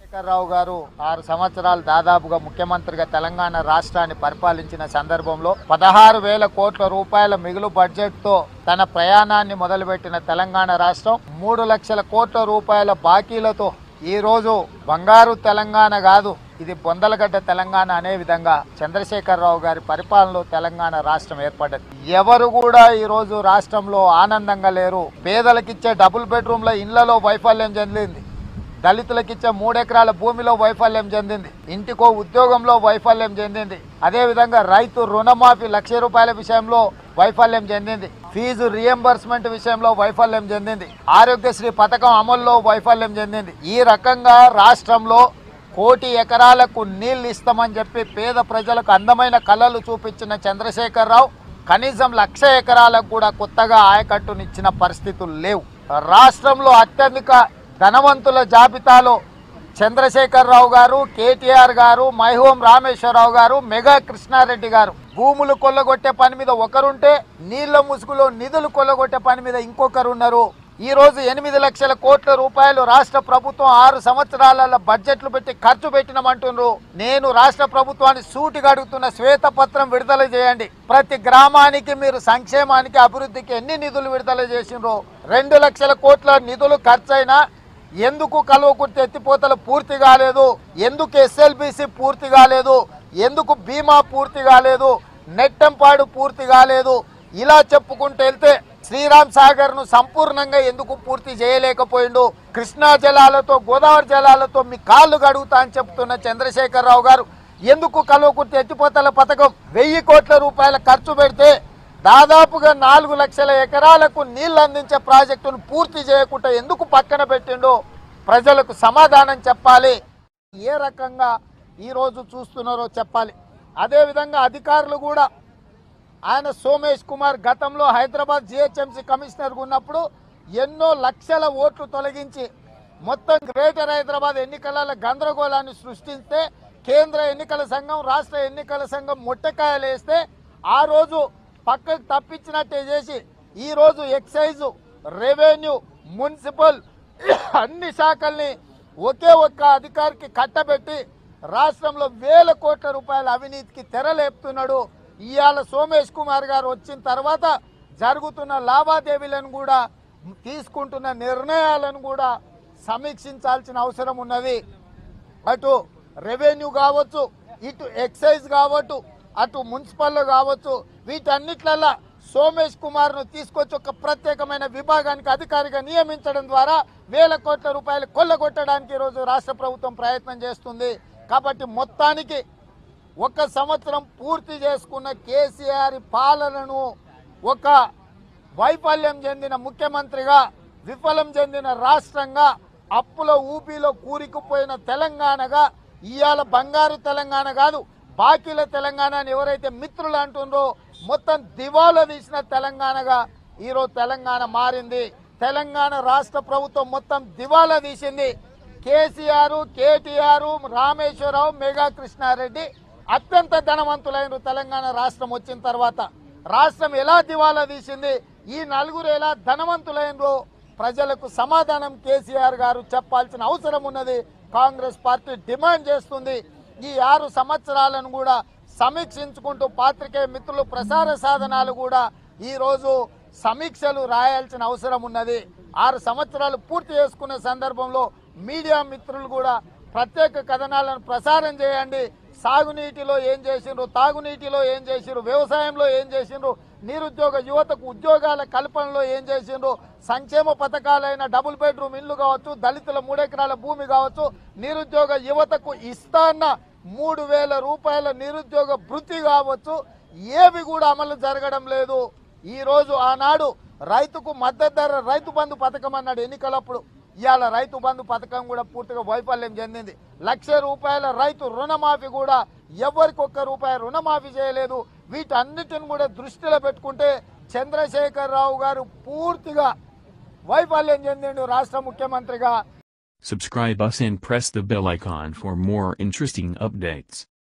చంద్రశేఖరరావు గారు ఆరు సంవత్సరాలు దాదాపుగా ముఖ్యమంత్రిగా తెలంగాణ రాష్ట్రాన్ని పరిపాలించిన సందర్భంలో పదహారు వేల కోట్ల రూపాయల మిగులు బడ్జెట్ తో తన ప్రయాణాన్ని మొదలుపెట్టిన తెలంగాణ రాష్ట్రం మూడు లక్షల కోట్ల రూపాయల బాకీలతో ఈ రోజు బంగారు తెలంగాణ కాదు ఇది బొందలగడ్డ తెలంగాణ అనే విధంగా చంద్రశేఖరరావు గారి పరిపాలనలో తెలంగాణ రాష్ట్రం ఏర్పడ్డది ఎవరు కూడా ఈ రోజు రాష్ట్రంలో ఆనందంగా లేరు పేదలకిచ్చే డబుల్ బెడ్రూమ్ల ఇళ్లలో వైఫల్యం చెందింది దళితులకు ఇచ్చే మూడెకరాల భూమిలో వైఫల్యం చెందింది ఇంటికో ఉద్యోగంలో వైఫల్యం చెందింది అదేవిధంగా రైతు రుణమాఫీ లక్ష రూపాయల విషయంలో వైఫల్యం చెందింది ఫీజు రియంబర్స్మెంట్ విషయంలో వైఫల్యం చెందింది ఆరోగ్యశ్రీ పథకం అమల్లో వైఫల్యం చెందింది ఈ రకంగా రాష్ట్రంలో కోటి ఎకరాలకు నీళ్లు ఇస్తామని చెప్పి పేద ప్రజలకు అందమైన కళలు చూపించిన చంద్రశేఖరరావు కనీసం లక్ష ఎకరాలకు కూడా కొత్తగా ఆయకట్టునిచ్చిన పరిస్థితులు లేవు రాష్ట్రంలో అత్యధిక ధనవంతుల జాబితాలో చంద్రశేఖరరావు గారు కేటీఆర్ గారు మైహోం రామేశ్వరరావు గారు మెగా కృష్ణారెడ్డి గారు భూములు కొల్లగొట్టే పని మీద ఒకరుంటే నీళ్ల ముసుగులో నిధులు కొల్లగొట్టే పని మీద ఇంకొకరు ఉన్నారు ఈ రోజు ఎనిమిది లక్షల కోట్ల రూపాయలు రాష్ట్ర ప్రభుత్వం ఆరు సంవత్సరాల బడ్జెట్లు పెట్టి ఖర్చు పెట్టినమంటున్నారు నేను రాష్ట్ర ప్రభుత్వాన్ని సూటిగా అడుగుతున్న శ్వేతపత్రం విడుదల చేయండి ప్రతి గ్రామానికి మీరు సంక్షేమానికి అభివృద్ధికి ఎన్ని నిధులు విడుదల చేసిండ్రో రెండు లక్షల కోట్ల నిధులు ఖర్చయినా ఎందుకు కలువకుర్తి ఎత్తిపోతలు పూర్తి కాలేదు ఎందుకు ఎస్ఎల్బిసి పూర్తి కాలేదు ఎందుకు బీమా పూర్తి కాలేదు నెట్టంపాడు పూర్తి కాలేదు ఇలా చెప్పుకుంటూ వెళ్తే శ్రీరామ్ సాగర్ ను సంపూర్ణంగా ఎందుకు పూర్తి చేయలేకపోయిండు కృష్ణా జలాలతో గోదావరి జలాలతో మీ కాళ్ళు గడుగుతా అని చెప్తున్న చంద్రశేఖరరావు గారు ఎందుకు కలువకుర్తి ఎత్తిపోతల పథకం వెయ్యి కోట్ల రూపాయల ఖర్చు పెడితే దాదాపుగా నాలుగు లక్షల ఎకరాలకు నీళ్లు అందించే ప్రాజెక్టును పూర్తి చేయకుండా ఎందుకు పక్కన పెట్టిండో ప్రజలకు సమాధానం చెప్పాలి ఏ రకంగా ఈరోజు చూస్తున్నారో చెప్పాలి అదేవిధంగా అధికారులు కూడా ఆయన సోమేష్ కుమార్ గతంలో హైదరాబాద్ జిహెచ్ఎంసీ కమిషనర్గా ఉన్నప్పుడు ఎన్నో లక్షల ఓట్లు తొలగించి మొత్తం గ్రేటర్ హైదరాబాద్ ఎన్నికల గందరగోళాన్ని సృష్టిస్తే కేంద్ర ఎన్నికల సంఘం రాష్ట్ర ఎన్నికల సంఘం ముట్టకాయలు వేస్తే ఆ రోజు పక్కకు తప్పించినట్టే చేసి ఈ రోజు ఎక్సైజ్ రెవెన్యూ మున్సిపల్ అన్ని శాఖల్ని ఒకే ఒక్క అధికారికి కట్టబెట్టి రాష్ట్రంలో వేల కోట్ల రూపాయల అవినీతికి తెరలేపుతున్నాడు ఇవాళ సోమేష్ కుమార్ గారు వచ్చిన తర్వాత జరుగుతున్న లావాదేవీలను కూడా తీసుకుంటున్న నిర్ణయాలను కూడా సమీక్షించాల్సిన అవసరం ఉన్నది అటు రెవెన్యూ కావచ్చు ఇటు ఎక్సైజ్ కావచ్చు అటు మున్సిపల్ కావచ్చు వీటన్నిట్లల్లా సోమేష్ కుమార్ ను తీసుకొచ్చి ఒక ప్రత్యేకమైన విభాగానికి అధికారిగా నియమించడం ద్వారా వేల కోట్ల రూపాయలు కొల్లగొట్టడానికి ఈరోజు రాష్ట్ర ప్రభుత్వం ప్రయత్నం చేస్తుంది కాబట్టి మొత్తానికి ఒక సంవత్సరం పూర్తి చేసుకున్న కేసీఆర్ పాలనను ఒక వైఫల్యం చెందిన ముఖ్యమంత్రిగా విఫలం చెందిన రాష్ట్రంగా అప్పుల ఊపిలో కూరికుపోయిన తెలంగాణగా ఇవాళ బంగారు తెలంగాణ కాదు బాకీల తెలంగాణ అని ఎవరైతే మిత్రులు అంటుండ్రో మొత్తం దివాలా తీసిన తెలంగాణగా ఈరోజు తెలంగాణ మారింది తెలంగాణ రాష్ట్ర ప్రభుత్వం మొత్తం దివాలా తీసింది కేసీఆర్ కేటీఆర్ రామేశ్వరరావు మెగా కృష్ణారెడ్డి అత్యంత ధనవంతులైన తెలంగాణ రాష్ట్రం వచ్చిన తర్వాత రాష్ట్రం ఎలా దివాలా తీసింది ఈ నలుగురు ఎలా ధనవంతులైనరో ప్రజలకు సమాధానం కేసీఆర్ గారు చెప్పాల్సిన అవసరం ఉన్నది కాంగ్రెస్ పార్టీ డిమాండ్ చేస్తుంది ఈ ఆరు సంవత్సరాలను కూడా సమీక్షించుకుంటూ పాత్రికేయ మిత్రులు ప్రసార సాధనాలు కూడా ఈ రోజు సమీక్షలు రాయాల్సిన అవసరం ఉన్నది ఆరు సంవత్సరాలు పూర్తి చేసుకున్న సందర్భంలో మీడియా మిత్రులు కూడా ప్రత్యేక కథనాలను ప్రసారం చేయండి సాగునీటిలో ఏం చేసిండ్రు తాగునీటిలో ఏం చేసిండ్రు వ్యవసాయంలో ఏం చేసిండ్రు నిరుద్యోగ యువతకు ఉద్యోగాల కల్పనలో ఏం చేసిండ్రు సంక్షేమ పథకాలైన డబుల్ బెడ్రూమ్ ఇల్లు కావచ్చు దళితుల మూడెకరాల భూమి కావచ్చు నిరుద్యోగ యువతకు ఇస్తాన్న మూడు వేల రూపాయల నిరుద్యోగ భృతి కావచ్చు ఏవి కూడా అమలు జరగడం లేదు ఈ రోజు ఆనాడు రైతుకు మద్దతు ధర రైతు బంధు పథకం అన్నాడు ఎన్నికలప్పుడు ఇవాళ రైతు బంధు పథకం కూడా పూర్తిగా వైఫల్యం చెందింది లక్ష రూపాయల రైతు రుణమాఫీ కూడా ఎవరికి ఒక్క రూపాయి రుణమాఫీ చేయలేదు వీటన్నిటిని కూడా దృష్టిలో పెట్టుకుంటే చంద్రశేఖరరావు గారు పూర్తిగా వైఫల్యం చెందిండు రాష్ట్ర ముఖ్యమంత్రిగా Subscribe us and press the bell icon for more interesting updates.